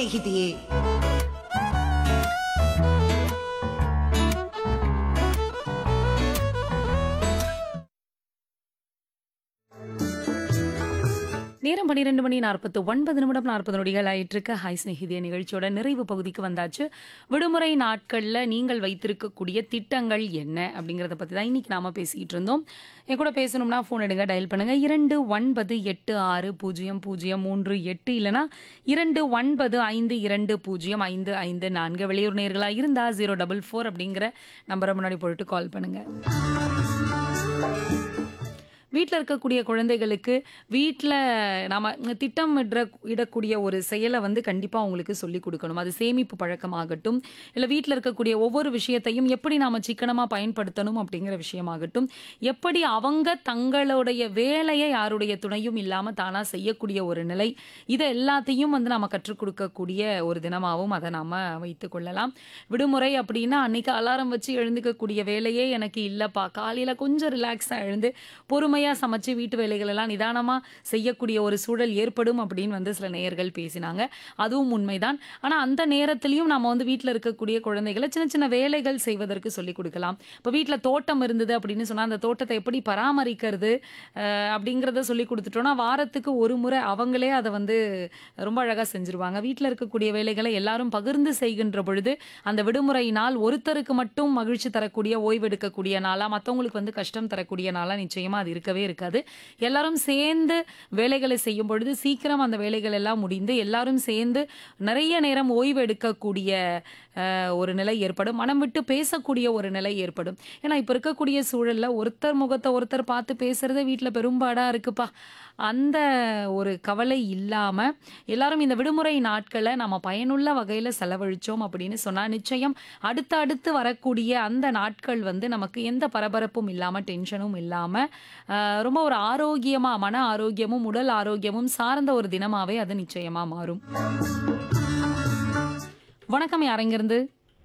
ಸ್ನೇಹಿತೆಯೇ நேரம் பன்னிரெண்டு மணி நாற்பத்து ஒன்பது நிமிடம் நாற்பது நொடிகள் ஆயிட்டிருக்க ஹாய் ஸ்நேகிதிய நிகழ்ச்சியோட நிறைவு பகுதிக்கு வந்தாச்சு விடுமுறை நாட்களில் நீங்கள் வைத்திருக்கக்கூடிய திட்டங்கள் என்ன அப்படிங்கிறத பற்றி தான் இன்னைக்கு நாம பேசிக்கிட்டு இருந்தோம் என் கூட பேசணும்னா ஃபோன் எடுங்க டயல் பண்ணுங்க இரண்டு ஒன்பது எட்டு ஆறு பூஜ்ஜியம் பூஜ்ஜியம் மூன்று எட்டு இல்லைனா இரண்டு ஒன்பது ஐந்து இரண்டு பூஜ்ஜியம் ஐந்து ஐந்து நான்கு வெளியூர் நேர்களாக இருந்தால் ஜீரோ டபுள் ஃபோர் அப்படிங்கிற நம்பரை முன்னாடி போட்டு கால் பண்ணுங்க வீட்டில் இருக்கக்கூடிய குழந்தைகளுக்கு வீட்டில் நாம திட்டம் இடுற இடக்கூடிய ஒரு செயலை வந்து கண்டிப்பாக அவங்களுக்கு சொல்லி கொடுக்கணும் அது சேமிப்பு பழக்கமாகட்டும் இல்லை வீட்டில் இருக்கக்கூடிய ஒவ்வொரு விஷயத்தையும் எப்படி நாம சிக்கனமாக பயன்படுத்தணும் அப்படிங்கிற விஷயமாகட்டும் எப்படி அவங்க தங்களுடைய வேலையை யாருடைய துணையும் இல்லாமல் தானாக செய்யக்கூடிய ஒரு நிலை இதை எல்லாத்தையும் வந்து நாம கற்றுக் கொடுக்கக்கூடிய ஒரு தினமாகவும் அதை நாம வைத்துக் கொள்ளலாம் விடுமுறை அப்படின்னா அன்னைக்கு அலாரம் வச்சு எழுந்துக்கக்கூடிய வேலையே எனக்கு இல்லைப்பா காலையில் கொஞ்சம் ரிலாக்ஸாக எழுந்து பொறுமையாக சமைச்சு வீட்டு வேலைகள் எல்லாம் நிதானமாக செய்யக்கூடிய ஒரு சூழல் ஏற்படும் அப்படின்னு வந்து சில நேயர்கள் பேசினாங்க அதுவும் உண்மைதான் ஆனால் அந்த நேரத்திலையும் நம்ம வந்து வீட்டில் இருக்கக்கூடிய குழந்தைகளை சின்ன சின்ன வேலைகள் செய்வதற்கு சொல்லிக் கொடுக்கலாம் இப்போ வீட்டில் தோட்டம் இருந்தது அப்படின்னு சொன்னால் அந்த தோட்டத்தை எப்படி பராமரிக்கிறது அஹ், அப்படிங்கிறத சொல்லி கொடுத்துட்டோம்னா வாரத்துக்கு ஒரு முறை அவங்களே அதை வந்து ரொம்ப அழகாக செஞ்சுருவாங்க வீட்டில் இருக்கக்கூடிய வேலைகளை எல்லாரும் பகிர்ந்து செய்கின்ற பொழுது அந்த விடுமுறை நாள் ஒருத்தருக்கு மட்டும் மகிழ்ச்சி தரக்கூடிய ஓய்வெடுக்கக்கூடிய நாளா மற்றவங்களுக்கு வந்து கஷ்டம் தரக்கூடிய நாளா நிச்சயமா அது இருக்கவே இருக்காது எல்லாரும் சேர்ந்து வேலைகளை செய்யும் பொழுது சீக்கிரம் அந்த வேலைகள் எல்லாம் முடிந்து எல்லாரும் சேர்ந்து நிறைய நேரம் ஓய்வு எடுக்கக்கூடிய அஹ், ஒரு நிலை ஏற்படும் மனம் விட்டு பேசக்கூடிய ஒரு நிலை ஏற்படும் ஏன்னா இப்போ இருக்கக்கூடிய சூழல்ல ஒருத்தர் முகத்தை ஒருத்தர் பார்த்து பேசுறதே வீட்டில் பெரும்பாடா இருக்குப்பா அந்த ஒரு கவலை இல்லாம எல்லாரும் இந்த விடுமுறை நாட்களை நம்ம பயனுள்ள வகையில செலவழிச்சோம் அப்படின்னு சொன்னா நிச்சயம் அடுத்து அடுத்து வரக்கூடிய அந்த நாட்கள் வந்து நமக்கு எந்த பரபரப்பும் இல்லாம டென்ஷனும் இல்லாம ஆஹ், ரொம்ப ஒரு ஆரோக்கியமா மன ஆரோக்கியமும் உடல் ஆரோக்கியமும் சார்ந்த ஒரு தினமாவே அது நிச்சயமா மாறும் வணக்கம் யாரெங்கிருந்து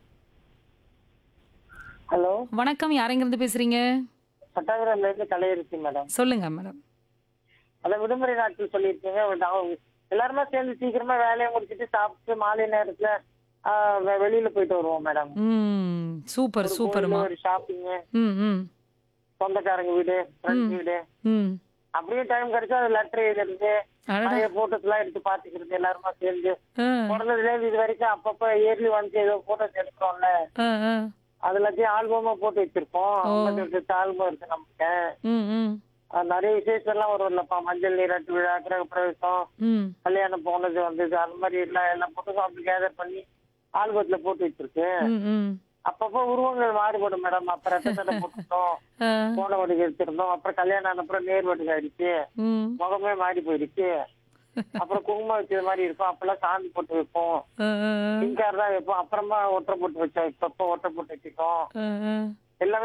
ஹலோ வணக்கம் யாரெங்கிருந்து பேசுறீங்க பட்டாபுரம்ல இருந்து கலையரிசி மேடம் சொல்லுங்க மேடம் அதான் விடுமுறை நாட்கள் சொல்லியிருக்கீங்க அவங்க எல்லாருமே சேர்ந்து சீக்கிரமா வேலையை முடிச்சிட்டு சாப்பிட்டு மாலை நேரத்துல ஆஹ், வெ- வெளியில போயிட்டு வருவோம் மேடம் ம் சூப்பர் சூப்பர்மா ஒரு ஷாப்பிங் ம் ம் சொந்தக்காரங்க வீடு ஃப்ரெண்ட்ஸ் வீடு ம் அப்படியே டைம் கிடைச்சா அது லெட்டர் எழுதுறது அடடா. பழைய போட்டோஸ் எல்லாம் எடுத்து பாத்துக்கிறது எல்லாருமா சேர்ந்து ஆ, பிறந்ததுல இருந்து இது வரைக்கும் அப்பப்ப இயர்லி வந்து ஏதோ போட்டோஸ் எடுக்கிறோம்ல ஆ, ஆ. அது எல்லாத்தையும் ஆல்பமா போட்டு வச்சிருக்கோம் ஐம்பத்தி எட்டு ஆல்பம் இருக்கு நமக்கு ம், ம், அது நிறைய விசேஷம் எல்லாம் வரும் இல்லப்பா மஞ்சள் நீராட்டு விழா கிரக பிரவேசம் ம். கல்யாணம் போனது வந்தது அந்த மாதிரி எல்லாம் எல்லா போட்டோஸும் அப்படி கேதர் பண்ணி ஆல்பத்துல போட்டு வச்சிருக்கு ம், ம். அப்பப்போ உருவங்கள் மாறுபடும் மேடம் அப்ப ரத்த தடை போட்டுட்டோம் ஆ, போன வடுக்கு எடுத்திருந்தோம் அப்புறம் கல்யாணம் ஆன அப்புறம் நேர் வடுக்கு ஆயிடுச்சு ம். முகமே மாறி போயிடுச்சு அப்புறம் குங்குமம் வச்சது மாதிரி இருக்கும் அப்பெல்லாம் சாந்தி போட்டு வைப்போம் ஆ, ஆ, பிங்கார் தான் வைப்போம் அப்புறமா ஒற்றை போட்டு வச்சோம் இப்பப்போ ஒற்றை போட்டு வச்சுக்கோம் ஆ, ஆ. எல்லாமே